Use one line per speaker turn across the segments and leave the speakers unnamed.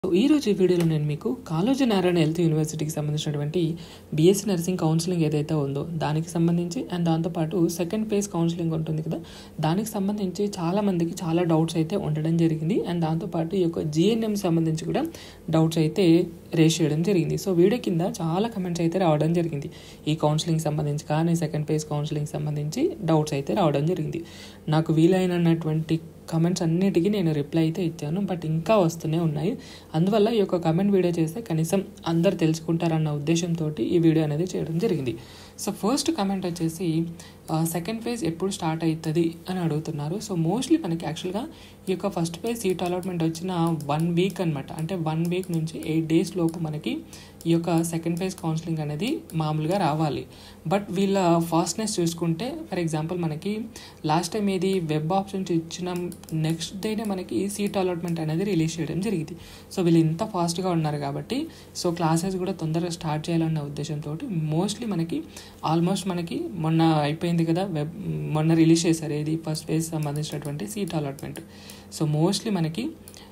so ఈరోజు ఈ వీడియోలో నేను మీకు కాళోజీ నారాయణ హెల్త్ యూనివర్సిటీకి సంబంధించినటువంటి బీఎస్సీ నర్సింగ్ కౌన్సిలింగ్ ఏదైతే ఉందో దానికి సంబంధించి అండ్ దాంతోపాటు సెకండ్ ఫేజ్ కౌన్సిలింగ్ ఉంటుంది కదా దానికి సంబంధించి చాలా మందికి చాలా డౌట్స్ అయితే ఉండడం జరిగింది అండ్ దాంతోపాటు ఈ యొక్క జిఎన్ఎం సంబంధించి కూడా డౌట్స్ అయితే రేస్ చేయడం జరిగింది సో వీడియో కింద చాలా కమెంట్స్ అయితే రావడం జరిగింది ఈ కౌన్సిలింగ్ సంబంధించి కానీ సెకండ్ ఫేజ్ కౌన్సిలింగ్ సంబంధించి డౌట్స్ అయితే రావడం జరిగింది నాకు వీలైనటువంటి కమెంట్స్ అన్నిటికీ నేను రిప్లై అయితే ఇచ్చాను బట్ ఇంకా వస్తూనే ఉన్నాయి అందువల్ల ఈ యొక్క కమెంట్ వీడియో చేస్తే కనీసం అందరు తెలుసుకుంటారన్న ఉద్దేశంతో ఈ వీడియో అనేది చేయడం జరిగింది సో ఫస్ట్ కమెంట్ వచ్చేసి సెకండ్ ఫేజ్ ఎప్పుడు స్టార్ట్ అవుతుంది అని అడుగుతున్నారు సో మోస్ట్లీ మనకి యాక్చువల్గా ఈ యొక్క ఫస్ట్ ఫేజ్ సీట్ అలాట్మెంట్ వచ్చిన వన్ వీక్ అనమాట అంటే వన్ వీక్ నుంచి ఎయిట్ డేస్ లోపు మనకి ఈ యొక్క సెకండ్ ఫేజ్ కౌన్సిలింగ్ అనేది మామూలుగా రావాలి బట్ వీళ్ళ ఫాస్ట్నెస్ చూసుకుంటే ఫర్ ఎగ్జాంపుల్ మనకి లాస్ట్ టైం ఏది వెబ్ ఆప్షన్స్ ఇచ్చిన నెక్స్ట్ డేనే మనకి సీట్ అలాట్మెంట్ అనేది రిలీజ్ చేయడం జరిగింది సో వీళ్ళు ఇంత ఫాస్ట్గా ఉన్నారు కాబట్టి సో క్లాసెస్ కూడా తొందరగా స్టార్ట్ చేయాలన్న ఉద్దేశంతో మోస్ట్లీ మనకి ఆల్మోస్ట్ మనకి మొన్న అయిపోయింది కదా వెబ్ మొన్న రిలీజ్ చేశారు ఏది ఫస్ట్ ఫేజ్ సంబంధించినటువంటి సీట్ అలాట్మెంట్ సో మోస్ట్లీ మనకి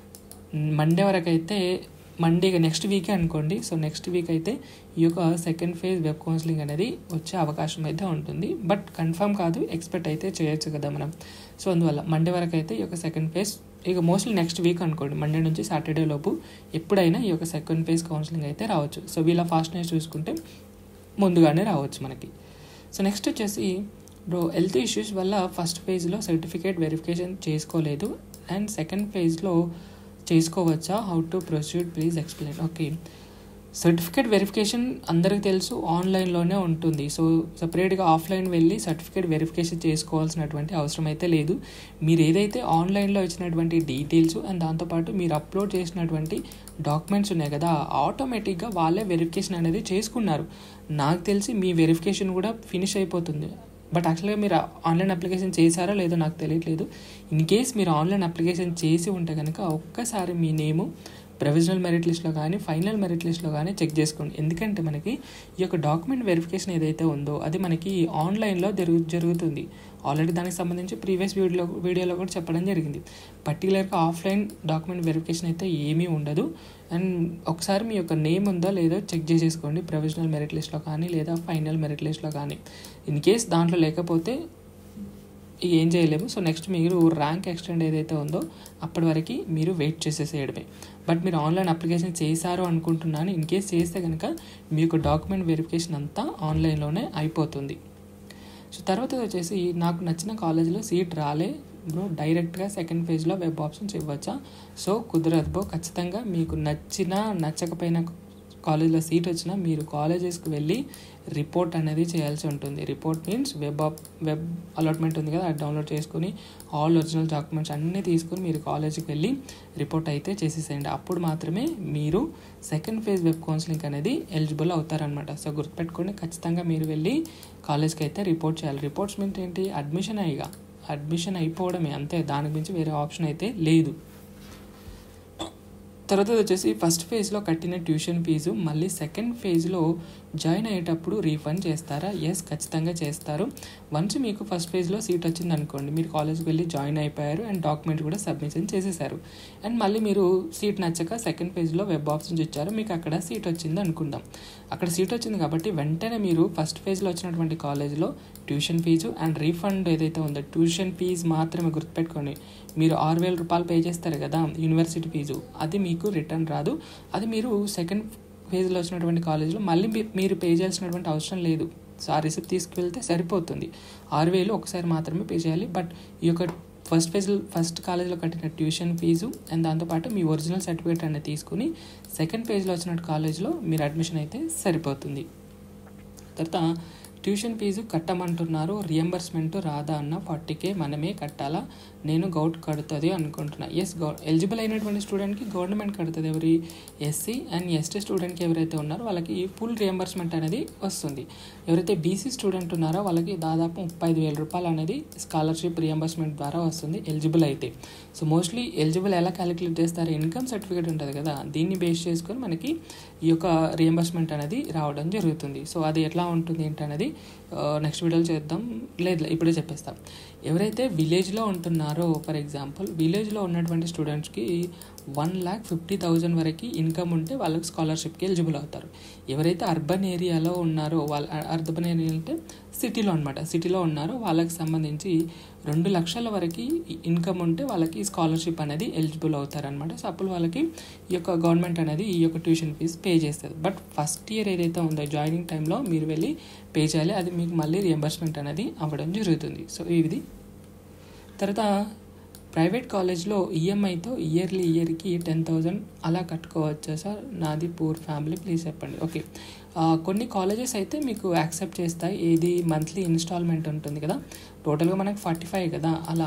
మండే వరకు అయితే మండే నెక్స్ట్ వీకే అనుకోండి సో నెక్స్ట్ వీక్ అయితే ఈ యొక్క సెకండ్ ఫేజ్ వెబ్ కౌన్సిలింగ్ అనేది వచ్చే అవకాశం అయితే ఉంటుంది బట్ కన్ఫర్మ్ కాదు ఎక్స్పెక్ట్ అయితే చేయొచ్చు కదా మనం సో అందువల్ల మండే వరకు అయితే ఈ యొక్క సెకండ్ ఫేజ్ ఇక మోస్ట్లీ నెక్స్ట్ వీక్ అనుకోండి మండే నుంచి సాటర్డే లోపు ఎప్పుడైనా ఈ యొక్క సెకండ్ ఫేజ్ కౌన్సిలింగ్ అయితే రావచ్చు సో వీళ్ళ ఫాస్ట్నెస్ చూసుకుంటే ముందుగానే రావచ్చు మనకి సో నెక్స్ట్ వచ్చేసి బ్రో హెల్త్ ఇష్యూస్ వల్ల ఫస్ట్ ఫేజ్లో సర్టిఫికేట్ వెరిఫికేషన్ చేసుకోలేదు అండ్ సెకండ్ ఫేజ్లో చేసుకోవచ్చా how to proceed please explain okay certificate verification అందరికీ తెలుసు ఆన్లైన్లోనే ఉంటుంది సో సపరేట్గా ఆఫ్లైన్ వెళ్ళి సర్టిఫికేట్ వెరిఫికేషన్ చేసుకోవాల్సినటువంటి అవసరం అయితే లేదు మీరు ఏదైతే ఆన్లైన్లో ఇచ్చినటువంటి డీటెయిల్స్ అండ్ దాంతోపాటు మీరు అప్లోడ్ చేసినటువంటి డాక్యుమెంట్స్ ఉన్నాయి కదా ఆటోమేటిక్గా వాళ్ళే వెరిఫికేషన్ అనేది చేసుకున్నారు నాకు తెలిసి మీ వెరిఫికేషన్ కూడా ఫినిష్ అయిపోతుంది బట్ యాక్చువల్గా మీరు ఆన్లైన్ అప్లికేషన్ చేశారో లేదో నాకు తెలియట్లేదు ఇన్ కేస్ మీరు ఆన్లైన్ అప్లికేషన్ చేసి ఉంటే కనుక ఒక్కసారి మీ నేము ప్రొవిజనల్ మెరిట్ లిస్ట్లో కానీ ఫైనల్ మెరిట్ లిస్ట్లో కానీ చెక్ చేసుకోండి ఎందుకంటే మనకి ఈ యొక్క డాక్యుమెంట్ వెరిఫికేషన్ ఏదైతే ఉందో అది మనకి ఆన్లైన్లో జరుగు జరుగుతుంది ఆల్రెడీ దానికి సంబంధించి ప్రీవియస్ వీడియోలో వీడియోలో కూడా చెప్పడం జరిగింది పర్టికులర్గా ఆఫ్లైన్ డాక్యుమెంట్ వెరిఫికేషన్ అయితే ఏమీ ఉండదు అండ్ ఒకసారి మీ యొక్క నేమ్ ఉందో లేదో చెక్ చేసేసుకోండి ప్రొవిజనల్ మెరిట్ లిస్ట్లో కానీ లేదా ఫైనల్ మెరిట్ లిస్ట్లో కానీ ఇన్ కేస్ దాంట్లో లేకపోతే ఏం చేయలేము సో నెక్స్ట్ మీరు ర్యాంక్ ఎక్స్టెండ్ ఏదైతే ఉందో అప్పటి వరకు మీరు వెయిట్ చేసేసేయడమే బట్ మీరు ఆన్లైన్ అప్లికేషన్ చేశారు అనుకుంటున్నాను ఇన్ కేస్ చేస్తే కనుక మీ యొక్క డాక్యుమెంట్ వెరిఫికేషన్ అంతా ఆన్లైన్లోనే అయిపోతుంది సో తర్వాత వచ్చేసి నాకు నచ్చిన కాలేజీలో సీట్ రాలే బ్రో డైరెక్ట్గా సెకండ్ ఫేజ్లో వెబ్ ఆప్షన్స్ ఇవ్వచ్చా సో కుదరదు బ్రో ఖచ్చితంగా మీకు నచ్చిన నచ్చకపోయిన కాలేజ్లో సీట్ వచ్చినా మీరు కాలేజెస్కి వెళ్ళి రిపోర్ట్ అనేది చేయాల్సి ఉంటుంది report means web op web allotment ఉంది కదా అది డౌన్లోడ్ చేసుకుని ఆల్ ఒరిజినల్ డాక్యుమెంట్స్ అన్నీ తీసుకుని మీరు కాలేజీకి వెళ్ళి రిపోర్ట్ అయితే చేసేసేయండి అప్పుడు మాత్రమే మీరు సెకండ్ ఫేజ్ వెబ్ కౌన్సిలింగ్ అనేది ఎలిజిబుల్ అవుతారనమాట సో గుర్తుపెట్టుకోండి ఖచ్చితంగా మీరు వెళ్ళి కాలేజ్కి అయితే రిపోర్ట్ చేయాలి రిపోర్ట్స్ మీన్స్ ఏంటి అడ్మిషన్ అయ్యిగా అడ్మిషన్ అయిపోవడమే అంతే దానికి మించి వేరే ఆప్షన్ అయితే లేదు తర్వాత వచ్చేసి ఫస్ట్ ఫేజ్లో కట్టిన ట్యూషన్ ఫీజు మళ్ళీ సెకండ్ ఫేజ్లో జాయిన్ అయ్యేటప్పుడు రీఫండ్ చేస్తారా ఎస్ ఖచ్చితంగా చేస్తారు వన్స్ మీకు ఫస్ట్ ఫేజ్లో సీట్ వచ్చింది అనుకోండి మీరు కాలేజ్కి వెళ్ళి జాయిన్ అయిపోయారు అండ్ డాక్యుమెంట్ కూడా సబ్మిషన్ చేసేసారు అండ్ మళ్ళీ మీరు సీట్ నచ్చక సెకండ్ ఫేజ్లో వెబ్ ఆప్షన్స్ ఇచ్చారు మీకు అక్కడ సీట్ వచ్చింది అనుకుందాం అక్కడ సీట్ వచ్చింది కాబట్టి వెంటనే మీరు ఫస్ట్ ఫేజ్లో వచ్చినటువంటి కాలేజ్లో ట్యూషన్ ఫీజు అండ్ రీఫండ్ ఏదైతే ఉందో ట్యూషన్ ఫీజు మాత్రమే గుర్తుపెట్టుకోండి మీరు ఆరు వేల రూపాయలు పే చేస్తారు కదా యూనివర్సిటీ ఫీజు అది మీకు రిటర్న్ రాదు అది మీరు సెకండ్ ఫేజ్లో వచ్చినటువంటి కాలేజ్లో మళ్ళీ మీరు పే చేయాల్సినటువంటి అవసరం లేదు సో ఆ రిసిప్ట్ తీసుకువెళ్తే సరిపోతుంది ఆరు వేలు ఒకసారి మాత్రమే పే చేయాలి బట్ ఈ యొక్క ఫస్ట్ ఫేజ్ ఫస్ట్ కాలేజ్లో కట్టిన ట్యూషన్ ఫీజు అండ్ దాంతోపాటు మీ ఒరిజినల్ సర్టిఫికేట్ అనేది తీసుకుని సెకండ్ పేజ్లో వచ్చిన కాలేజ్లో మీరు అడ్మిషన్ అయితే సరిపోతుంది తర్వాత ట్యూషన్ ఫీజు కట్టమంటున్నారు రియంబర్స్మెంట్ రాదా అన్న ఫార్టీకే మనమే కట్టాలా నేను గౌట్ కడుతుంది అనుకుంటున్నా ఎస్ గౌ ఎలిజిబుల్ అయినటువంటి స్టూడెంట్కి గవర్నమెంట్ కడుతుంది ఎవరి ఎస్సీ అండ్ ఎస్టీ స్టూడెంట్కి ఎవరైతే ఉన్నారో వాళ్ళకి ఫుల్ రియంబర్స్మెంట్ అనేది వస్తుంది ఎవరైతే బీసీ స్టూడెంట్ ఉన్నారో వాళ్ళకి దాదాపు ముప్పై ఐదు వేల రూపాయలు అనేది స్కాలర్షిప్ రియంబర్స్మెంట్ ద్వారా వస్తుంది ఎలిజిబుల్ అయితే సో మోస్ట్లీ ఎలిజిబుల్ ఎలా క్యాలిక్యులేట్ చేస్తారు ఇన్కమ్ సర్టిఫికేట్ ఉంటుంది కదా దీన్ని బేస్ చేసుకొని మనకి ఈ యొక్క రియంబర్స్మెంట్ అనేది రావడం జరుగుతుంది సో అది ఎట్లా ఉంటుంది ఏంటనేది నెక్స్ట్ వీడియోలో చేద్దాం లేదు ఇప్పుడే చెప్పేస్తాం ఎవరైతే విలేజ్లో ఉంటున్నారో ఫర్ ఎగ్జాంపుల్ విలేజ్లో ఉన్నటువంటి స్టూడెంట్స్కి వన్ ల్యాక్ ఫిఫ్టీ థౌజండ్ వరకు ఇన్కమ్ ఉంటే వాళ్ళకి స్కాలర్షిప్కి ఎలిజిబుల్ అవుతారు ఎవరైతే అర్బన్ ఏరియాలో ఉన్నారో వాళ్ళ అర్బన్ ఏరియా అంటే సిటీలో అనమాట సిటీలో ఉన్నారో వాళ్ళకి సంబంధించి రెండు లక్షల వరకు ఇన్కమ్ ఉంటే వాళ్ళకి స్కాలర్షిప్ అనేది ఎలిజిబుల్ అవుతారనమాట సో అప్పుడు వాళ్ళకి ఈ యొక్క గవర్నమెంట్ అనేది ఈ యొక్క ట్యూషన్ ఫీజు పే చేస్తుంది బట్ ఫస్ట్ ఇయర్ ఏదైతే ఉందో జాయినింగ్ టైంలో మీరు వెళ్ళి పే చేయాలి అది మీకు మళ్ళీ రియంబర్స్మెంట్ అనేది అవ్వడం జరుగుతుంది సో ఇది తర్వాత ప్రైవేట్ కాలేజ్లో ఈఎంఐతో ఇయర్లీ ఇయర్కి టెన్ థౌజండ్ అలా కట్టుకోవచ్చా సార్ నాది పూర్ ఫ్యామిలీ ప్లీజ్ చెప్పండి ఓకే కొన్ని కాలేజెస్ అయితే మీకు యాక్సెప్ట్ చేస్తాయి ఏది మంత్లీ ఇన్స్టాల్మెంట్ ఉంటుంది కదా టోటల్గా మనకు ఫార్టీ ఫైవ్ కదా అలా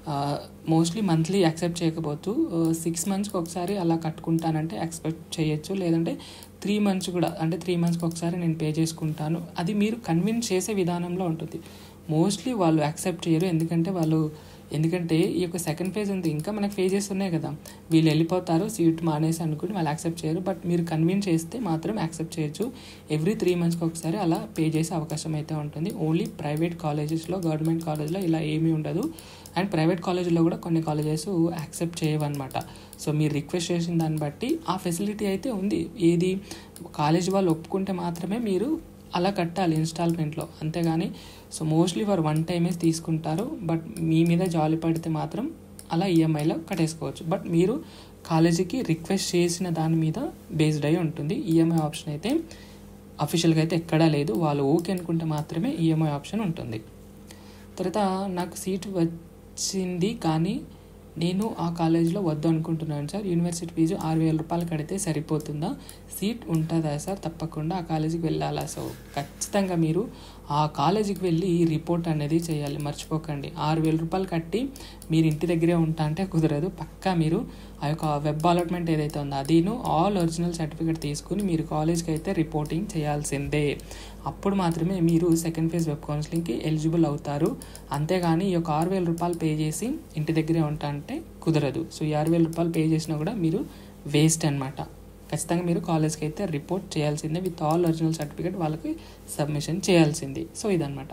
మోస్ట్లీ మంత్లీ యాక్సెప్ట్ చేయకపోతూ సిక్స్ మంత్స్కి ఒకసారి అలా కట్టుకుంటానంటే ఎక్స్పెక్ట్ చేయొచ్చు లేదంటే త్రీ మంత్స్ కూడా అంటే త్రీ మంత్స్కి ఒకసారి నేను పే చేసుకుంటాను అది మీరు కన్విన్స్ చేసే విధానంలో ఉంటుంది మోస్ట్లీ వాళ్ళు యాక్సెప్ట్ చేయరు ఎందుకంటే వాళ్ళు ఎందుకంటే ఈ యొక్క సెకండ్ ఫేజ్ ఉంది ఇంకా మనకు ఫేజెస్ ఉన్నాయి కదా వీళ్ళు వెళ్ళిపోతారు సీట్ మానేసి అనుకుని వాళ్ళు యాక్సెప్ట్ చేయరు బట్ మీరు కన్విన్స్ చేస్తే మాత్రం యాక్సెప్ట్ చేయొచ్చు ఎవ్రీ త్రీ మంత్స్కి ఒకసారి అలా పే చేసే అవకాశం అయితే ఉంటుంది ఓన్లీ ప్రైవేట్ కాలేజెస్లో గవర్నమెంట్ కాలేజ్లో ఇలా ఏమీ ఉండదు అండ్ ప్రైవేట్ కాలేజ్లో కూడా కొన్ని కాలేజెస్ యాక్సెప్ట్ చేయవన్నమాట సో మీరు రిక్వెస్ట్ చేసిన దాన్ని బట్టి ఆ ఫెసిలిటీ అయితే ఉంది ఏది కాలేజ్ వాళ్ళు ఒప్పుకుంటే మాత్రమే మీరు అలా కట్టాలి ఇన్స్టాల్మెంట్లో అంతేగాని సో మోస్ట్లీ వారు వన్ టైమే తీసుకుంటారు బట్ మీ మీద జాలి పడితే మాత్రం అలా ఈఎంఐలో కట్టేసుకోవచ్చు బట్ మీరు కాలేజీకి రిక్వెస్ట్ చేసిన దాని మీద బేస్డ్ అయి ఉంటుంది ఈఎంఐ ఆప్షన్ అయితే అఫీషియల్గా అయితే ఎక్కడా లేదు వాళ్ళు ఓకే అనుకుంటే మాత్రమే ఈఎంఐ ఆప్షన్ ఉంటుంది తర్వాత నాకు సీట్ వచ్చింది కానీ నేను ఆ కాలేజీలో వద్దు అనుకుంటున్నాను సార్ యూనివర్సిటీ ఫీజు ఆరు వేల రూపాయలు కడితే సరిపోతుందా సీట్ ఉంటుందా సార్ తప్పకుండా ఆ కాలేజీకి వెళ్ళాలా సో ఖచ్చితంగా మీరు ఆ కాలేజీకి వెళ్ళి రిపోర్ట్ అనేది చేయాలి మర్చిపోకండి ఆరు వేల రూపాయలు కట్టి మీరు ఇంటి దగ్గరే ఉంటా అంటే కుదరదు పక్కా మీరు ఆ యొక్క వెబ్ అలాట్మెంట్ ఏదైతే ఉందో అదిను ఆల్ ఒరిజినల్ సర్టిఫికేట్ తీసుకుని మీరు కాలేజ్కి అయితే రిపోర్టింగ్ చేయాల్సిందే అప్పుడు మాత్రమే మీరు సెకండ్ ఫేజ్ వెబ్ కౌన్సిలింగ్కి ఎలిజిబుల్ అవుతారు అంతేగాని ఈ యొక్క ఆరు వేల రూపాయలు పే చేసి ఇంటి దగ్గరే ఉంటా అంటే కుదరదు సో ఈ ఆరు వేల రూపాయలు పే చేసినా కూడా మీరు వేస్ట్ అనమాట ఖచ్చితంగా మీరు కాలేజ్కి అయితే రిపోర్ట్ చేయాల్సిందే విత్ ఆల్ ఒరిజినల్ సర్టిఫికేట్ వాళ్ళకి సబ్మిషన్ చేయాల్సింది సో ఇదనమాట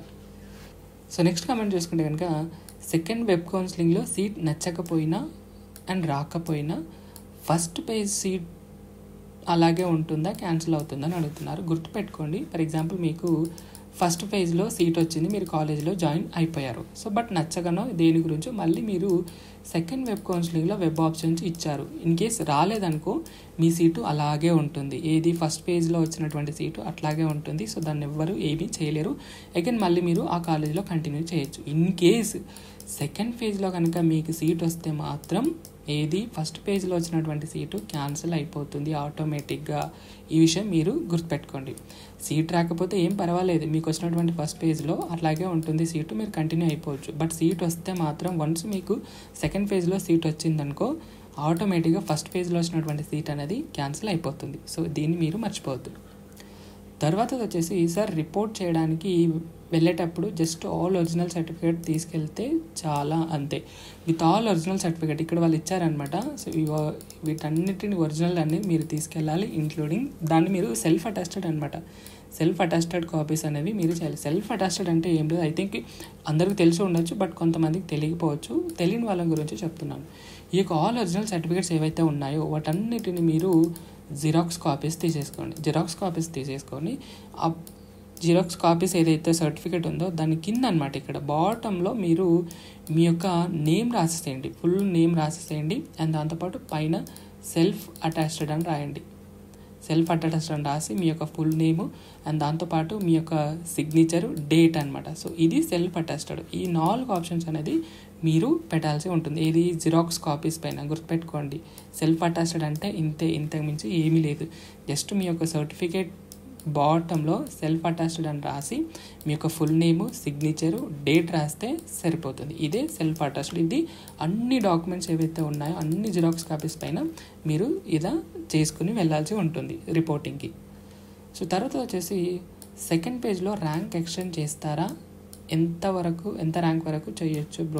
సో నెక్స్ట్ కామెంట్ చూసుకుంటే కనుక సెకండ్ వెబ్ కౌన్సిలింగ్లో సీట్ నచ్చకపోయినా అండ్ రాకపోయినా ఫస్ట్ పేజ్ సీట్ అలాగే ఉంటుందా క్యాన్సిల్ అవుతుందని అడుగుతున్నారు గుర్తుపెట్టుకోండి ఫర్ ఎగ్జాంపుల్ మీకు ఫస్ట్ ఫేజ్లో సీట్ వచ్చింది మీరు కాలేజ్లో జాయిన్ అయిపోయారు సో బట్ నచ్చగానో దేని గురించో మళ్ళీ మీరు సెకండ్ వెబ్ కౌన్సిలింగ్లో వెబ్ ఆప్షన్స్ ఇచ్చారు ఇన్ కేస్ రాలేదనుకో మీ సీటు అలాగే ఉంటుంది ఏది ఫస్ట్ పేజ్లో వచ్చినటువంటి సీటు అట్లాగే ఉంటుంది సో దాన్ని ఎవ్వరు ఏమీ చేయలేరు అగైన్ మళ్ళీ మీరు ఆ కాలేజీలో కంటిన్యూ చేయొచ్చు ఇన్ కేస్ సెకండ్ ఫేజ్లో కనుక మీకు సీట్ వస్తే మాత్రం ఏది ఫస్ట్ పేజ్లో వచ్చినటువంటి సీటు క్యాన్సిల్ అయిపోతుంది ఆటోమేటిక్గా ఈ విషయం మీరు గుర్తుపెట్టుకోండి సీట్ రాకపోతే ఏం పర్వాలేదు మీకు వచ్చినటువంటి ఫస్ట్ పేజ్లో అట్లాగే ఉంటుంది సీటు మీరు కంటిన్యూ అయిపోవచ్చు బట్ సీట్ వస్తే మాత్రం వన్స్ మీకు సెకండ్ ఫేజ్లో సీట్ వచ్చిందనుకో ఆటోమేటిక్గా ఫస్ట్ పేజ్లో వచ్చినటువంటి సీట్ అనేది క్యాన్సిల్ అయిపోతుంది సో దీన్ని మీరు మర్చిపోవద్దు తర్వాత వచ్చేసి సార్ రిపోర్ట్ చేయడానికి వెళ్ళేటప్పుడు జస్ట్ ఆల్ ఒరిజినల్ సర్టిఫికేట్ తీసుకెళ్తే చాలా అంతే విత్ ఆల్ ఒరిజినల్ సర్టిఫికేట్ ఇక్కడ వాళ్ళు ఇచ్చారనమాట సో ఇవ- వీటన్నిటిని ఒరిజినల్ అన్ని మీరు తీసుకెళ్ళాలి ఇంక్లూడింగ్ దాన్ని మీరు సెల్ఫ్ అటెస్టెడ్ అనమాట సెల్ఫ్ అటెస్టెడ్ కాపీస్ అనేవి మీరు చేయాలి సెల్ఫ్ అటెస్టెడ్ అంటే ఏం లేదు ఐ థింక్ అందరికీ తెలిసి ఉండొచ్చు బట్ కొంతమందికి తెలియకపోవచ్చు తెలియని వాళ్ళ గురించి చెప్తున్నాను ఈ యొక్క ఆల్ ఒరిజినల్ సర్టిఫికేట్స్ ఏవైతే ఉన్నాయో వాటన్నిటిని మీరు జిరాక్స్ కాపీస్ తీసేసుకోండి జిరాక్స్ కాపీస్ తీసేసుకొని ఆ జిరాక్స్ కాపీస్ ఏదైతే సర్టిఫికేట్ ఉందో దాని కింద అనమాట ఇక్కడ బాటంలో మీరు మీ యొక్క నేమ్ రాసేసేయండి ఫుల్ నేమ్ రాసేసేయండి అండ్ దాంతోపాటు పైన సెల్ఫ్ అటాచ్డ్ అని రాయండి సెల్ఫ్ అటాచ్డ్ అని రాసి మీ యొక్క ఫుల్ నేము అండ్ దాంతోపాటు మీ యొక్క సిగ్నేచర్ డేట్ అనమాట సో ఇది సెల్ఫ్ అటాచ్డ్ ఈ నాలుగు ఆప్షన్స్ అనేది మీరు పెట్టాల్సి ఉంటుంది ఏది జిరాక్స్ కాపీస్ పైన గుర్తుపెట్టుకోండి సెల్ఫ్ అటాచ్డ్ అంటే ఇంతే ఇంతకు మించి ఏమీ లేదు జస్ట్ మీ యొక్క సర్టిఫికేట్ బాటంలో సెల్ఫ్ అటాచ్డ్ అని రాసి మీ యొక్క ఫుల్ నేము సిగ్నేచరు డేట్ రాస్తే సరిపోతుంది ఇదే సెల్ఫ్ అటాచ్డ్ ఇది అన్ని డాక్యుమెంట్స్ ఏవైతే ఉన్నాయో అన్ని జిరాక్స్ కాపీస్ పైన మీరు ఇలా చేసుకుని వెళ్ళాల్సి ఉంటుంది రిపోర్టింగ్కి సో తర్వాత వచ్చేసి సెకండ్ పేజ్లో ర్యాంక్ ఎక్స్టెండ్ చేస్తారా ఎంత వరకు ఎంత ర్యాంక్ వరకు చేయొచ్చు bro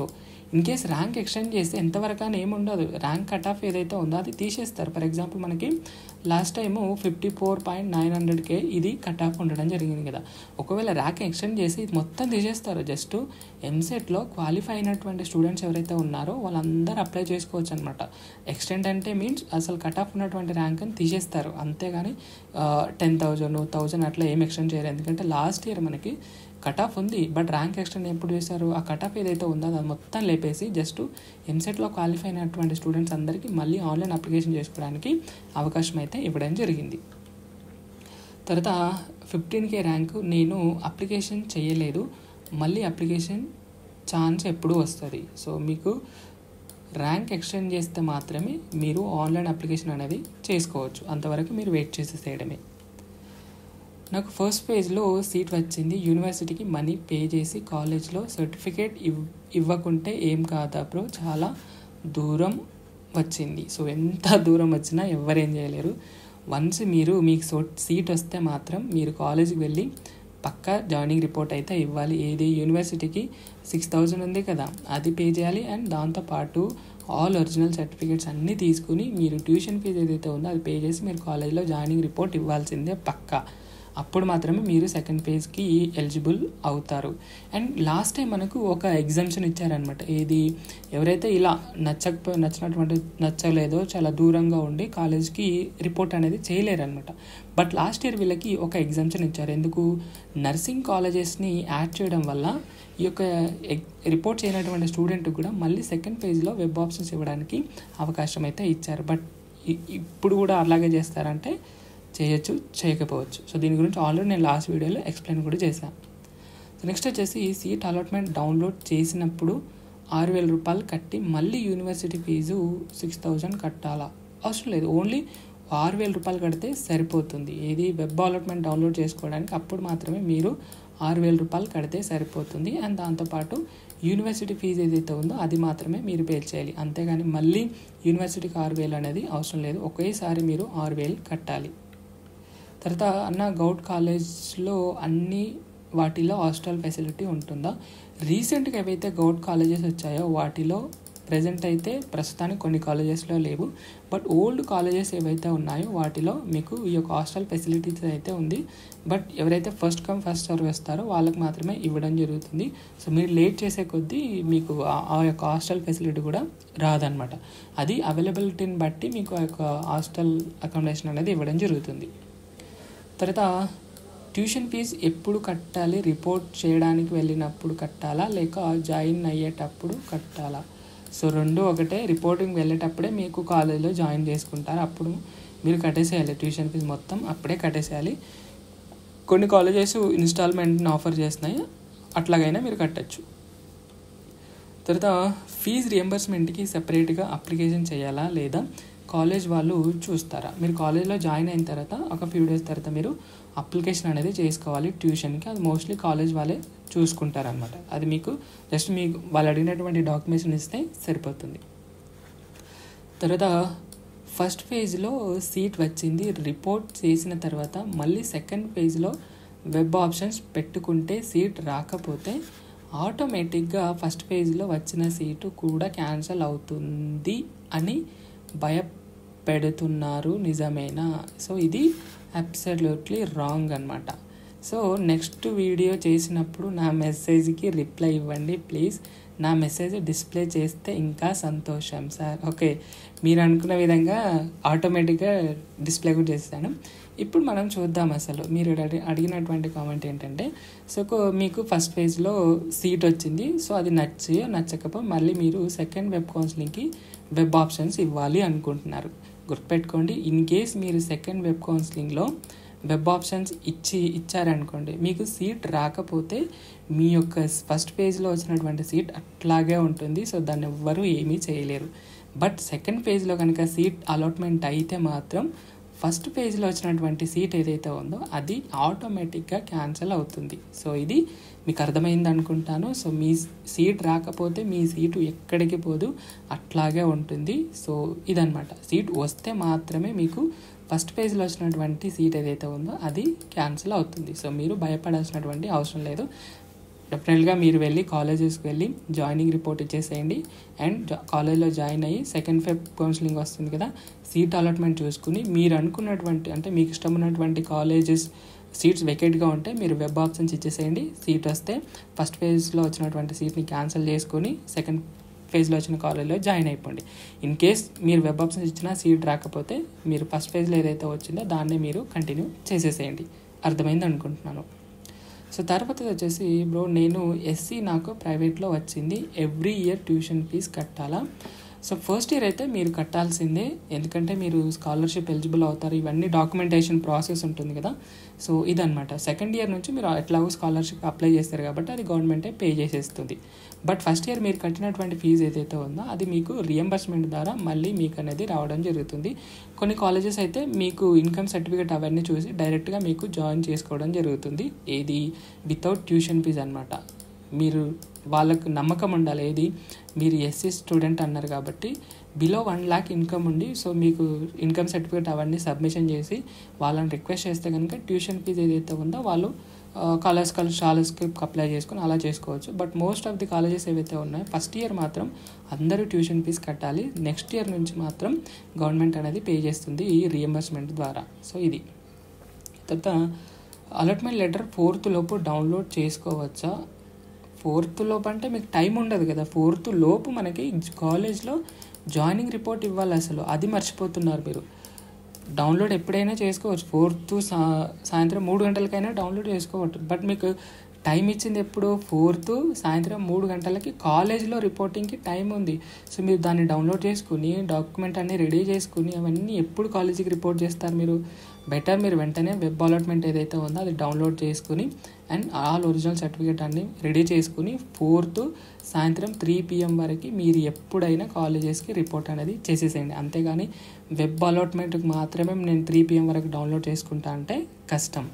in case rank extend చేస్తే ఎంతవరకు అని ఏముండదు ర్యాంక్ కట్ ఆఫ్ ఏదైతే ఉందో అది తీసేస్తారు ఫర్ ఎగ్జాంపుల్ మనకి last time fifty four point nine హండ్రెడ్కే ఇది కట్ ఆఫ్ ఉండడం జరిగింది కదా ఒకవేళ ర్యాంక్ ఎక్స్టెండ్ చేసి ఇది మొత్తం తీసేస్తారు జస్ట్ ఎంసెట్లో క్వాలిఫై అయినటువంటి స్టూడెంట్స్ ఎవరైతే ఉన్నారో వాళ్ళందరూ అప్లై చేసుకోవచ్చు అనమాట ఎక్స్టెండ్ అంటే మీన్స్ అసలు కట్ ఆఫ్ ఉన్నటువంటి ర్యాంక్ అని తీసేస్తారు అంతేగాని టెన్ థౌజండ్ థౌజండ్ అట్లా ఏం ఎక్స్టెండ్ చేయరు ఎందుకంటే లాస్ట్ ఇయర్ మనకి కట్ ఆఫ్ ఉంది బట్ ర్యాంక్ ఎక్స్టెండ్ ఎప్పుడు చేశారు ఆ కట్ ఆఫ్ ఏదైతే ఉందో అది మొత్తం లేపేసి జస్ట్ ఎంసెట్లో క్వాలిఫై అయినటువంటి స్టూడెంట్స్ అందరికీ మళ్ళీ ఆన్లైన్ అప్లికేషన్ చేసుకోవడానికి అవకాశం అయితే ఇవ్వడం జరిగింది తర్వాత ఫిఫ్టీన్ కే ర్యాంకు నేను అప్లికేషన్ చేయలేదు మళ్ళీ అప్లికేషన్ ఛాన్స్ ఎప్పుడు వస్తుంది సో మీకు ర్యాంక్ ఎక్స్టెండ్ చేస్తే మాత్రమే మీరు ఆన్లైన్ అప్లికేషన్ అనేది చేసుకోవచ్చు అంతవరకు మీరు వెయిట్ చేసేసేయడమే నాకు ఫస్ట్ పేజ్లో సీట్ వచ్చింది యూనివర్సిటీకి మనీ పే చేసి కాలేజ్లో సర్టిఫికేట్ ఇవ్ ఇవ్వకుంటే ఏం కాదా బ్రో చాలా దూరం వచ్చింది సో ఎంత దూరం వచ్చినా ఎవరేం చేయలేరు వన్స్ మీరు మీకు సో సీట్ వస్తే మాత్రం మీరు కాలేజీకి వెళ్ళి పక్కా జాయినింగ్ రిపోర్ట్ అయితే ఇవ్వాలి ఏది యూనివర్సిటీకి సిక్స్ థౌజండ్ ఉంది కదా అది పే చేయాలి అండ్ దాంతోపాటు ఆల్ ఒరిజినల్ సర్టిఫికేట్స్ అన్నీ తీసుకుని మీరు ట్యూషన్ ఫీజు ఏదైతే ఉందో అది పే చేసి మీరు కాలేజ్లో జాయినింగ్ రిపోర్ట్ ఇవ్వాల్సిందే పక్కా అప్పుడు మాత్రమే మీరు సెకండ్ పేజ్కి ఎలిజిబుల్ అవుతారు అండ్ లాస్ట్ టైం మనకు ఒక ఎగ్జామ్షన్ ఇచ్చారనమాట ఏది ఎవరైతే ఇలా నచ్చకపో నచ్చినటువంటి నచ్చలేదో చాలా దూరంగా ఉండి కాలేజ్కి రిపోర్ట్ అనేది చేయలేరనమాట బట్ లాస్ట్ ఇయర్ వీళ్ళకి ఒక ఎగ్జామ్షన్ ఇచ్చారు ఎందుకు నర్సింగ్ కాలేజెస్ని యాడ్ చేయడం వల్ల ఈ యొక్క రిపోర్ట్ చేయనటువంటి స్టూడెంట్ కూడా మళ్ళీ సెకండ్ పేజ్లో వెబ్ ఆప్షన్స్ ఇవ్వడానికి అవకాశం అయితే ఇచ్చారు బట్ ఇప్పుడు కూడా అలాగే చేస్తారంటే చేయొచ్చు చేయకపోవచ్చు సో దీని గురించి ఆల్రెడీ నేను లాస్ట్ వీడియోలో ఎక్స్ప్లెయిన్ కూడా చేశాను సో నెక్స్ట్ వచ్చేసి సీట్ అలాట్మెంట్ డౌన్లోడ్ చేసినప్పుడు ఆరు వేల రూపాయలు కట్టి మళ్ళీ యూనివర్సిటీ ఫీజు సిక్స్ థౌజండ్ కట్టాలా అవసరం లేదు ఓన్లీ ఆరు వేల రూపాయలు కడితే సరిపోతుంది ఏది వెబ్ అలాట్మెంట్ డౌన్లోడ్ చేసుకోవడానికి అప్పుడు మాత్రమే మీరు ఆరు వేల రూపాయలు కడితే సరిపోతుంది అండ్ దాంతోపాటు యూనివర్సిటీ ఫీజు ఏదైతే ఉందో అది మాత్రమే మీరు పే చేయాలి అంతేగాని మళ్ళీ యూనివర్సిటీకి ఆరు వేలు అనేది అవసరం లేదు ఒకేసారి మీరు ఆరు వేలు కట్టాలి తర్వాత అన్న గౌడ్ కాలేజ్లో అన్ని వాటిలో హాస్టల్ ఫెసిలిటీ ఉంటుందా రీసెంట్గా ఏవైతే గౌడ్ కాలేజెస్ వచ్చాయో వాటిలో ప్రజెంట్ అయితే ప్రస్తుతానికి కొన్ని కాలేజెస్లో లేవు బట్ ఓల్డ్ కాలేజెస్ ఏవైతే ఉన్నాయో వాటిలో మీకు ఈ యొక్క హాస్టల్ ఫెసిలిటీస్ అయితే ఉంది బట్ ఎవరైతే ఫస్ట్ కమ్ ఫస్ట్ సర్వ్ వేస్తారో వాళ్ళకి మాత్రమే ఇవ్వడం జరుగుతుంది సో మీరు లేట్ చేసే కొద్దీ మీకు ఆ యొక్క హాస్టల్ ఫెసిలిటీ కూడా రాదనమాట అది అవైలబిలిటీని బట్టి మీకు ఆ యొక్క హాస్టల్ అకామిడేషన్ అనేది ఇవ్వడం జరుగుతుంది తర్వాత ట్యూషన్ ఫీజ్ ఎప్పుడు కట్టాలి రిపోర్ట్ చేయడానికి వెళ్ళినప్పుడు కట్టాలా లేక జాయిన్ అయ్యేటప్పుడు కట్టాలా సో రెండు ఒకటే రిపోర్టింగ్ వెళ్ళేటప్పుడే మీకు కాలేజీలో జాయిన్ చేసుకుంటారు అప్పుడు మీరు కట్టేసేయాలి ట్యూషన్ ఫీజు మొత్తం అప్పుడే కట్టేసేయాలి కొన్ని కాలేజెస్ ఇన్స్టాల్మెంట్ని ఆఫర్ చేస్తున్నాయి అట్లాగైనా మీరు కట్టచ్చు తర్వాత ఫీజు రియంబర్స్మెంట్కి సెపరేట్గా అప్లికేషన్ చేయాలా లేదా కాలేజ్ వాళ్ళు చూస్తారా మీరు కాలేజ్లో జాయిన్ అయిన తర్వాత ఒక ఫ్యూ డేస్ తర్వాత మీరు అప్లికేషన్ అనేది చేసుకోవాలి ట్యూషన్కి అది మోస్ట్లీ కాలేజ్ వాళ్ళే చూసుకుంటారనమాట అది మీకు జస్ట్ మీకు వాళ్ళు అడిగినటువంటి డాక్యుమెంట్స్ ఇస్తే సరిపోతుంది తర్వాత ఫస్ట్ ఫేజ్లో సీట్ వచ్చింది రిపోర్ట్ చేసిన తర్వాత మళ్ళీ సెకండ్ ఫేజ్లో వెబ్ ఆప్షన్స్ పెట్టుకుంటే సీట్ రాకపోతే ఆటోమేటిక్గా ఫస్ట్ పేజ్లో వచ్చిన సీటు కూడా క్యాన్సిల్ అవుతుంది అని భయపెడుతున్నారు నిజమేనా సో ఇది అబ్సల్యూట్లీ రాంగ్ అనమాట సో నెక్స్ట్ వీడియో చేసినప్పుడు నా మెసేజ్కి రిప్లై ఇవ్వండి ప్లీజ్ నా మెసేజ్ డిస్ప్లే చేస్తే ఇంకా సంతోషం సార్ ఓకే మీరు అనుకున్న విధంగా ఆటోమేటిక్గా డిస్ప్లే కూడా చేస్తాను ఇప్పుడు మనం చూద్దాం అసలు మీరు అడి అడిగినటువంటి కామెంట్ ఏంటంటే సో మీకు ఫస్ట్ పేజ్లో సీట్ వచ్చింది సో అది నచ్చి నచ్చకపో మళ్ళీ మీరు సెకండ్ వెబ్ కౌన్సిలింగ్కి వెబ్ ఆప్షన్స్ ఇవ్వాలి అనుకుంటున్నారు గుర్తుపెట్టుకోండి ఇన్ కేస్ మీరు సెకండ్ వెబ్ కౌన్సిలింగ్లో వెబ్ ఆప్షన్స్ ఇచ్చి ఇచ్చారనుకోండి మీకు సీట్ రాకపోతే మీ యొక్క ఫస్ట్ పేజ్లో వచ్చినటువంటి సీట్ అట్లాగే ఉంటుంది సో దాన్ని ఎవ్వరూ ఏమీ చేయలేరు బట్ సెకండ్ పేజ్లో కనుక సీట్ అలాట్మెంట్ అయితే మాత్రం ఫస్ట్ పేజ్లో వచ్చినటువంటి సీట్ ఏదైతే ఉందో అది ఆటోమేటిక్గా క్యాన్సిల్ అవుతుంది సో ఇది మీకు అర్థమైంది అనుకుంటాను సో మీ సీట్ రాకపోతే మీ సీటు ఎక్కడికి పోదు అట్లాగే ఉంటుంది సో ఇదనమాట సీట్ వస్తే మాత్రమే మీకు ఫస్ట్ పేజ్లో వచ్చినటువంటి సీట్ ఏదైతే ఉందో అది క్యాన్సిల్ అవుతుంది సో మీరు భయపడాల్సినటువంటి అవసరం లేదు డెఫినెట్గా మీరు వెళ్ళి కాలేజెస్కి వెళ్ళి జాయినింగ్ రిపోర్ట్ ఇచ్చేసేయండి అండ్ జా- కాలేజ్లో జాయిన్ అయ్యి సెకండ్ ఫెబ్ కౌన్సిలింగ్ వస్తుంది కదా సీట్ అలాట్మెంట్ చూసుకుని మీరు అనుకున్నటువంటి అంటే మీకు ఇష్టం ఉన్నటువంటి కాలేజెస్ సీట్స్ వెకేట్గా ఉంటే మీరు వెబ్ ఆప్షన్స్ ఇచ్చేసేయండి సీట్ వస్తే ఫస్ట్ ఫేజ్లో వచ్చినటువంటి సీట్ని క్యాన్సిల్ చేసుకొని సెకండ్ ఫేజ్లో వచ్చిన కాలేజ్లో జాయిన్ అయిపోండి ఇన్ కేస్ మీరు వెబ్ ఆప్షన్స్ ఇచ్చినా సీట్ రాకపోతే మీరు ఫస్ట్ ఫేజ్లో ఏదైతే వచ్చిందో దాన్నే మీరు కంటిన్యూ చేసేసేయండి అర్థమైంది అనుకుంటున్నాను సో తర్వాత వచ్చేసి బ్రో నేను ఎస్సీ నాకు ప్రైవేట్లో వచ్చింది ఎవ్రీ ఇయర్ ట్యూషన్ ఫీజ్ కట్టాలా సో ఫస్ట్ ఇయర్ అయితే మీరు కట్టాల్సిందే ఎందుకంటే మీరు స్కాలర్షిప్ ఎలిజిబుల్ అవుతారు ఇవన్నీ డాక్యుమెంటేషన్ ప్రాసెస్ ఉంటుంది కదా సో ఇదనమాట సెకండ్ ఇయర్ నుంచి మీరు ఎట్లాగో స్కాలర్షిప్ అప్లై చేస్తారు కాబట్టి అది గవర్నమెంటే పే చేసేస్తుంది బట్ ఫస్ట్ ఇయర్ మీరు కట్టినటువంటి ఫీజు ఏదైతే ఉందో అది మీకు రియంబర్స్మెంట్ ద్వారా మళ్ళీ మీకు అనేది రావడం జరుగుతుంది కొన్ని కాలేజెస్ అయితే మీకు ఇన్కమ్ సర్టిఫికేట్ అవన్నీ చూసి డైరెక్ట్గా మీకు జాయిన్ చేసుకోవడం జరుగుతుంది ఏది వితౌట్ ట్యూషన్ ఫీజ్ అనమాట మీరు వాళ్ళకు నమ్మకం ఉండాలి ఏది మీరు ఎస్సీ స్టూడెంట్ అన్నారు కాబట్టి బిలో వన్ ల్యాక్ ఇన్కమ్ ఉండి సో మీకు ఇన్కమ్ సర్టిఫికేట్ అవన్నీ సబ్మిషన్ చేసి వాళ్ళని రిక్వెస్ట్ చేస్తే కనుక ట్యూషన్ ఫీజు ఏదైతే ఉందో వాళ్ళు కాలేజ్ కాలేజ్కి అప్లై చేసుకొని అలా చేసుకోవచ్చు but most of the colleges ఏవైతే ఉన్నాయో ఫస్ట్ ఇయర్ మాత్రం అందరూ ట్యూషన్ ఫీజు కట్టాలి నెక్స్ట్ ఇయర్ నుంచి మాత్రం గవర్నమెంట్ అనేది పే చేస్తుంది ఈ రియంబర్స్మెంట్ ద్వారా సో ఇది తర్వాత అలాట్మెంట్ లెటర్ ఫోర్త్ లోపు డౌన్లోడ్ చేసుకోవచ్చా ఫోర్త్ లోపు అంటే మీకు టైం ఉండదు కదా ఫోర్త్ లోపు మనకి కాలేజ్లో జాయినింగ్ రిపోర్ట్ ఇవ్వాలి అసలు అది మర్చిపోతున్నారు మీరు డౌన్లోడ్ ఎప్పుడైనా చేసుకోవచ్చు ఫోర్త్ సా సాయంత్రం మూడు గంటలకైనా డౌన్లోడ్ చేసుకోవచ్చు బట్ మీకు టైం ఇచ్చింది ఎప్పుడు ఫోర్త్ సాయంత్రం మూడు గంటలకి కాలేజ్లో రిపోర్టింగ్కి టైం ఉంది సో మీరు దాన్ని డౌన్లోడ్ చేసుకుని డాక్యుమెంట్ అన్ని రెడీ చేసుకుని అవన్నీ ఎప్పుడు కాలేజీకి రిపోర్ట్ చేస్తారు మీరు బెటర్ మీరు వెంటనే వెబ్ అలాట్మెంట్ ఏదైతే ఉందో అది డౌన్లోడ్ చేసుకుని అండ్ ఆల్ ఒరిజినల్ సర్టిఫికేట్ అన్ని రెడీ చేసుకుని ఫోర్త్ సాయంత్రం త్రీ పిఎం వరకు మీరు ఎప్పుడైనా కాలేజెస్కి రిపోర్ట్ అనేది చేసేసేయండి అంతేగాని వెబ్ అలాట్మెంట్కి మాత్రమే నేను త్రీ పిఎం వరకు డౌన్లోడ్ చేసుకుంటా అంటే కష్టం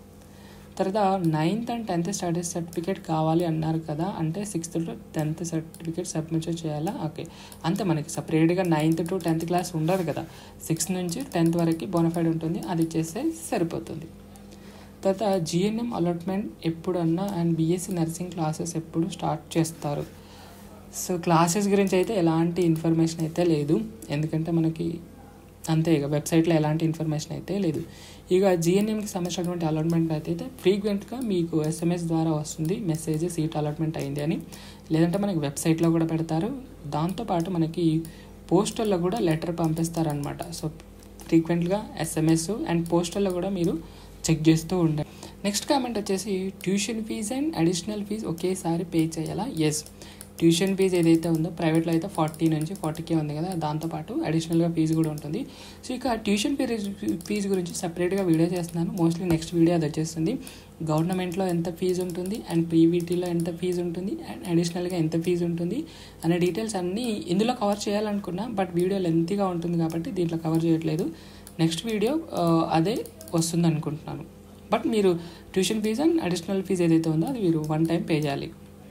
తర్వాత ninth and tenth studies certificate కావాలి అన్నారు కదా అంటే sixth to tenth certificate submit చేయాలా ఓకే అంతే మనకి సపరేట్గా నైన్త్ టు టెన్త్ క్లాస్ ఉండదు కదా సిక్స్త్ నుంచి టెన్త్ వరకు బోనఫైడ్ ఉంటుంది అది ఇచ్చేస్తే సరిపోతుంది తర్వాత జిఎన్ఎం అలాట్మెంట్ ఎప్పుడన్నా అండ్ బీఎస్సీ నర్సింగ్ క్లాసెస్ ఎప్పుడు స్టార్ట్ చేస్తారు సో క్లాసెస్ గురించి అయితే ఎలాంటి ఇన్ఫర్మేషన్ అయితే లేదు ఎందుకంటే మనకి అంతే ఇక వెబ్సైట్లో ఎలాంటి ఇన్ఫర్మేషన్ అయితే లేదు ఇక జిఎన్ఎంకి సంబంధించినటువంటి అలాట్మెంట్ అయితే ఫ్రీక్వెంట్గా మీకు ఎస్ఎంఎస్ ద్వారా వస్తుంది మెసేజ్ సీట్ అలాట్మెంట్ అయింది అని లేదంటే మనకి వెబ్సైట్లో కూడా పెడతారు దాంతోపాటు మనకి పోస్టల్లో కూడా లెటర్ పంపిస్తారనమాట సో ఫ్రీక్వెంట్గా ఎస్ఎంఎస్ అండ్ పోస్టల్లో కూడా మీరు చెక్ చేస్తూ ఉండండి నెక్స్ట్ కామెంట్ వచ్చేసి tuition fee and additional fee ఒకేసారి పే చేయాలా ఎస్ ట్యూషన్ ఫీజ్ ఏదైతే ఉందో ప్రైవేట్లో అయితే ఫార్టీ నుంచి ఫార్టీకే ఉంది కదా దాంతోపాటు అడిషనల్గా ఫీజు కూడా ఉంటుంది సో ఇక ట్యూషన్ ఫీజ్ ఫీజు గురించి సపరేట్గా వీడియో చేస్తున్నాను మోస్ట్లీ నెక్స్ట్ వీడియో అది వచ్చేస్తుంది గవర్నమెంట్లో ఎంత ఫీజు ఉంటుంది అండ్ పీవీటీలో ఎంత ఫీజు ఉంటుంది అండ్ అడిషనల్గా ఎంత ఫీజు ఉంటుంది అనే డీటెయిల్స్ అన్నీ ఇందులో కవర్ చేయాలనుకున్నా బట్ వీడియో లెంతీగా ఉంటుంది కాబట్టి దీంట్లో కవర్ చేయట్లేదు నెక్స్ట్ వీడియో అదే వస్తుంది అనుకుంటున్నాను బట్ మీరు tuition fee and additional fee ఏదైతే ఉందో అది మీరు వన్ టైం పే చేయాలి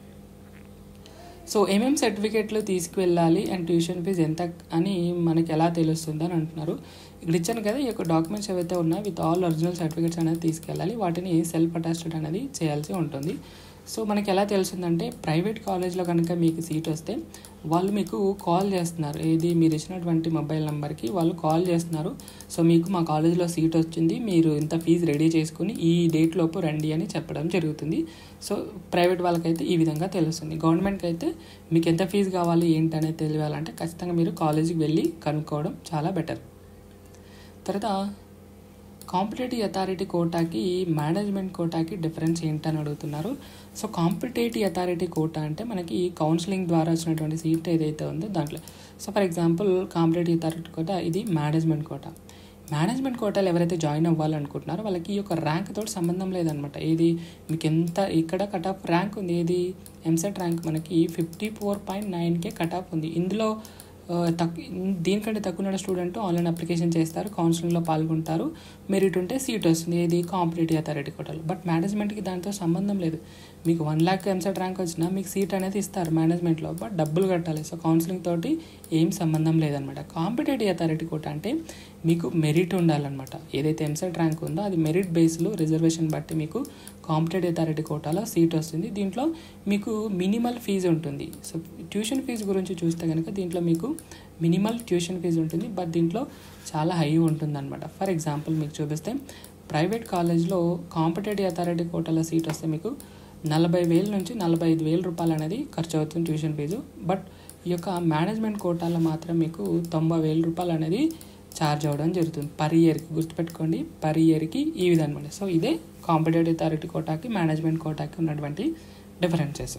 సో ఏమేమి సర్టిఫికేట్లు తీసుకువెళ్ళాలి అండ్ ట్యూషన్ ఫీజు ఎంత అని మనకి ఎలా తెలుస్తుంది అని అంటున్నారు ఇక్కడ ఇచ్చాను కదా ఈ యొక్క డాక్యుమెంట్స్ ఏవైతే ఉన్నాయో విత్ ఆల్ ఒరిజినల్ సర్టిఫికేట్స్ అనేది తీసుకెళ్ళాలి వాటిని సెల్ఫ్ అటాస్టెడ్ అనేది చేయాల్సి ఉంటుంది సో మనకి ఎలా తెలుస్తుందంటే ప్రైవేట్ కాలేజ్లో కనుక మీకు సీట్ వస్తే వాళ్ళు మీకు కాల్ చేస్తున్నారు ఏది మీరు ఇచ్చినటువంటి మొబైల్ నెంబర్కి వాళ్ళు కాల్ చేస్తున్నారు సో మీకు మా కాలేజ్లో సీట్ వచ్చింది మీరు ఇంత ఫీజు రెడీ చేసుకుని ఈ డేట్ లోపు రండి అని చెప్పడం జరుగుతుంది సో ప్రైవేట్ వాళ్ళకైతే ఈ విధంగా తెలుస్తుంది గవర్నమెంట్కి అయితే మీకు ఎంత ఫీజు కావాలి ఏంటి అనేది తెలియాలంటే ఖచ్చితంగా మీరు కాలేజీకి వెళ్ళి కనుక్కోవడం చాలా బెటర్ తర్వాత కాంపిటేటివ్ అథారిటీ కోటాకి మేనేజ్మెంట్ కోటాకి డిఫరెన్స్ ఏంటని అడుగుతున్నారు సో కాంపిటేటివ్ అథారిటీ కోటా అంటే మనకి కౌన్సిలింగ్ ద్వారా వచ్చినటువంటి సీట్ ఏదైతే ఉందో దాంట్లో so for example competitive authority quota ఇది మేనేజ్మెంట్ కోటా మేనేజ్మెంట్ కోటాలు ఎవరైతే జాయిన్ అవ్వాలనుకుంటున్నారో వాళ్ళకి ఈ యొక్క ర్యాంక్ తోటి సంబంధం లేదనమాట ఏది మీకు ఎంత ఇక్కడ కట్ ఆఫ్ ర్యాంక్ ఉంది ఏది ఎంసెట్ ర్యాంక్ మనకి ఫిఫ్టీ ఫోర్ పాయింట్ నైన్కే కట్ ఆఫ్ ఉంది ఇందులో తక్కు దీనికంటే తక్కువ ఉన్న స్టూడెంట్ ఆన్లైన్ అప్లికేషన్ చేస్తారు కౌన్సిలింగ్లో పాల్గొంటారు మెరిట్ ఉంటే సీట్ వస్తుంది ఏది కాంపిటేటివ్ అథారిటీ కోటాలో బట్ మేనేజ్మెంట్కి దాంతో సంబంధం లేదు మీకు వన్ ల్యాక్ ఎంసెట్ ర్యాంక్ వచ్చినా మీకు సీట్ అనేది ఇస్తారు మేనేజ్మెంట్లో బట్ డబ్బులు కట్టాలి సో కౌన్సిలింగ్ తోటి ఏం సంబంధం లేదనమాట కాంపిటేటివ్ అథారిటీ కోట అంటే మీకు మెరిట్ ఉండాలన్నమాట ఏదైతే ఎంసెట్ ర్యాంక్ ఉందో అది మెరిట్ బేస్లో రిజర్వేషన్ బట్టి మీకు కాంపిటేటివ్ అథారిటీ కోటాలో సీట్ వస్తుంది దీంట్లో మీకు మినిమల్ ఫీజు ఉంటుంది సో ట్యూషన్ ఫీజు గురించి చూస్తే కనుక దీంట్లో మీకు మినిమల్ ట్యూషన్ ఫీజు ఉంటుంది బట్ దీంట్లో చాలా హై ఉంటుందన్నమాట ఫర్ ఎగ్జాంపుల్ మీకు చూపిస్తే ప్రైవేట్ కాలేజ్లో కాంపిటేటివ్ అథారిటీ కోటాలో సీట్ వస్తే మీకు నలభై వేల నుంచి నలభై ఐదు వేల రూపాయలు అనేది ఖర్చు అవుతుంది ట్యూషన్ ఫీజు బట్ ఈ యొక్క మేనేజ్మెంట్ కోటాలో మాత్రం మీకు తొంభై వేల రూపాయలు అనేది ఛార్జ్ అవ్వడం జరుగుతుంది పర్ ఇయర్కి గుర్తుపెట్టుకోండి పర్ ఇయర్కి ఈ విధంగా సో ఇదే కాంపిటేటివ్ అథారిటీ కోటాకి మేనేజ్మెంట్ కోటాకి ఉన్నటువంటి డిఫరెన్సెస్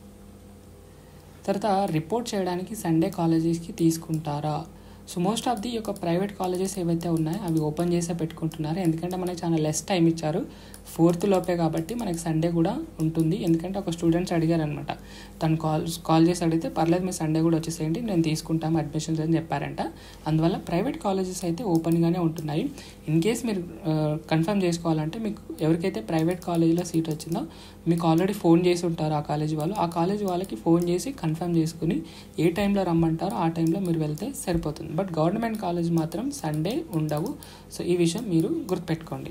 తర్వాత రిపోర్ట్ చేయడానికి సండే కాలేజెస్కి తీసుకుంటారా సో మోస్ట్ ఆఫ్ ది యొక్క ప్రైవేట్ కాలేజెస్ ఏవైతే ఉన్నాయో అవి ఓపెన్ చేసే పెట్టుకుంటున్నారు ఎందుకంటే మనకి చాలా లెస్ టైం ఇచ్చారు ఫోర్త్ లోపే కాబట్టి మనకి సండే కూడా ఉంటుంది ఎందుకంటే ఒక స్టూడెంట్స్ అడిగారు అనమాట తను కాల్ కాల్ చేసి అడిగితే పర్లేదు మీరు సండే కూడా వచ్చేసేయండి నేను తీసుకుంటాము అడ్మిషన్స్ అని చెప్పారంట అందువల్ల ప్రైవేట్ కాలేజెస్ అయితే ఓపెన్గానే ఉంటున్నాయి ఇన్ కేస్ మీరు కన్ఫర్మ్ చేసుకోవాలంటే మీకు ఎవరికైతే ప్రైవేట్ కాలేజీలో సీట్ వచ్చిందో మీకు ఆల్రెడీ ఫోన్ చేసి ఉంటారు ఆ కాలేజీ వాళ్ళు ఆ కాలేజీ వాళ్ళకి ఫోన్ చేసి కన్ఫర్మ్ చేసుకుని ఏ టైంలో రమ్మంటారో ఆ టైంలో మీరు వెళ్తే సరిపోతుంది బట్ గవర్నమెంట్ కాలేజ్ మాత్రం సండే ఉండవు సో ఈ విషయం మీరు గుర్తుపెట్టుకోండి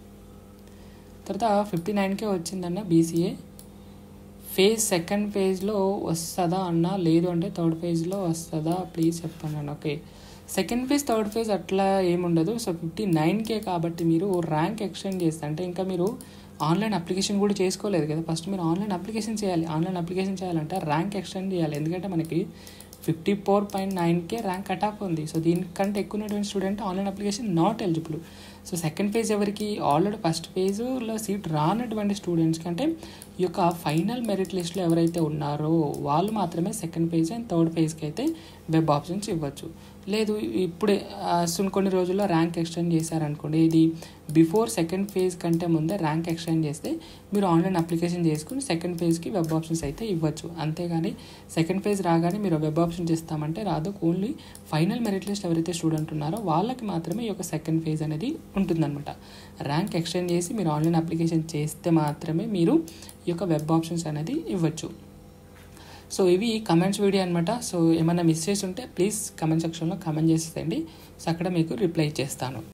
తర్వాత ఫిఫ్టీ నైన్కే వచ్చిందన్న బీసీఏ ఫేజ్ సెకండ్ ఫేజ్లో వస్తుందా అన్న లేదు అంటే థర్డ్ ఫేజ్లో వస్తుందా ప్లీజ్ చెప్పండి అన్న okay second phase third phase అట్లా ఏముండదు సో ఫిఫ్టీ నైన్కే కాబట్టి మీరు ర్యాంక్ ఎక్స్టెండ్ చేస్తే అంటే ఇంకా మీరు ఆన్లైన్ అప్లికేషన్ కూడా చేసుకోలేదు కదా ఫస్ట్ మీరు ఆన్లైన్ అప్లికేషన్ చేయాలి ఆన్లైన్ అప్లికేషన్ చేయాలంటే ర్యాంక్ ఎక్స్టెండ్ చేయాలి ఎందుకంటే మనకి ఫిఫ్టీ ఫోర్ పాయింట్ నైన్కే ర్యాంక్ కట్ ఆఫ్ ఉంది సో దీనికంటే ఎక్కువ ఉన్నటువంటి student online application not eligible so second phase ఎవరికి ఆల్రెడీ ఫస్ట్ ఫేజ్లో సీట్ రానటువంటి స్టూడెంట్స్ కంటే ఈ యొక్క ఫైనల్ మెరిట్ లిస్ట్లో ఎవరైతే ఉన్నారో వాళ్ళు మాత్రమే సెకండ్ ఫేజ్ అండ్ థర్డ్ ఫేజ్కి అయితే వెబ్ ఆప్షన్స్ ఇవ్వచ్చు లేదు ఇప్పుడే సున్ కొన్ని రోజుల్లో ర్యాంక్ ఎక్స్టెండ్ చేశారనుకోండి ఇది బిఫోర్ సెకండ్ ఫేజ్ కంటే ముందే ర్యాంక్ ఎక్స్టెండ్ చేస్తే మీరు ఆన్లైన్ అప్లికేషన్ చేసుకుని సెకండ్ ఫేజ్కి వెబ్ ఆప్షన్స్ అయితే ఇవ్వచ్చు అంతేగాని సెకండ్ ఫేజ్ రాగానే మీరు వెబ్ ఆప్షన్ చేస్తామంటే రాదు ఓన్లీ ఫైనల్ మెరిట్ లిస్ట్ ఎవరైతే స్టూడెంట్ ఉన్నారో వాళ్ళకి మాత్రమే ఈ యొక్క సెకండ్ ఫేజ్ అనేది ఉంటుందన్నమాట ర్యాంక్ ఎక్స్టెండ్ చేసి మీరు ఆన్లైన్ అప్లికేషన్ చేస్తే మాత్రమే మీరు ఈ యొక్క వెబ్ ఆప్షన్స్ అనేది ఇవ్వచ్చు సో ఇవి కమెంట్స్ వీడియో అనమాట సో ఏమైనా మిస్ చేసి ఉంటే ప్లీజ్ కమెంట్ సెక్షన్లో కమెంట్ చేసేయండి సో అక్కడ మీకు రిప్లై చేస్తాను